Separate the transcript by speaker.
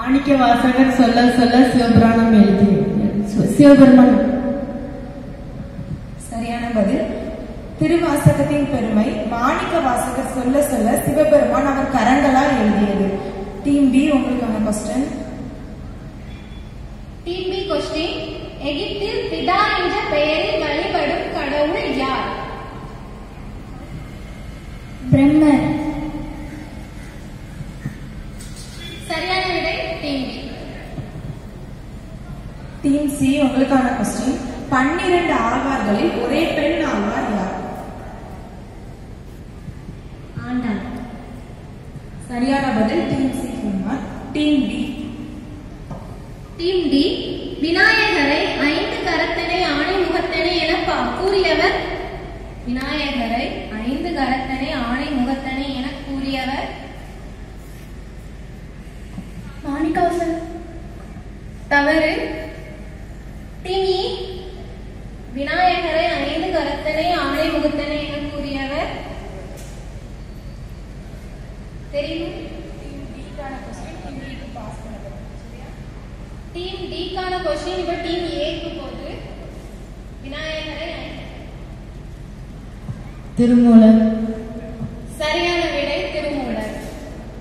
Speaker 1: மாணிக்க வாசகர் சொல்ல சொல்ல சிவபுராணம் எழுதி சிவபெருமான்
Speaker 2: சரியான பதில் திருவாசகத்தின் பெருமை மாணிக்க வாசகர் சொல்ல சொல்ல சிவபெருமான் அவர் கரங்களால் எழுதியது டீம் பி உங்களுக்கான கொஸ்டின்
Speaker 3: டீம் பி கொஸ்டின் எகிப்தில் பிதா என்ற பெயரில் வழிபடும் கடவுள் யார்
Speaker 4: பிரம்மர்
Speaker 3: சரியான விடை டீம் பி
Speaker 2: டீம் சி உங்களுக்கான கொஸ்டின் பன்னிரண்டு ஆழ்வார்களில் ஒரே பெண் ஆழ்வார் யார்
Speaker 4: ஆண்டாள்
Speaker 2: சரியான பதில் team C Kumar team B
Speaker 3: team D விநாயகரை ஐந்து கரத்தனை ஆணை முகத்தனை என பா- கூறியவர் விநாயகரை ஐந்து கரத்தனை ஆணை முகத்தனை என கூறியவர்
Speaker 4: மாணிக்கவாசகர்
Speaker 3: தவறு டீம் இ விநாயகரை ஐந்து கரத்தனை ஆணை முகத்தனை என கூறியவர் தெரியும் டீம் டிக்கான கொஸ்டின் இப்ப டீம் ஏக்கு போகுது விநாயகரை ஐந்து
Speaker 1: திருமூலர்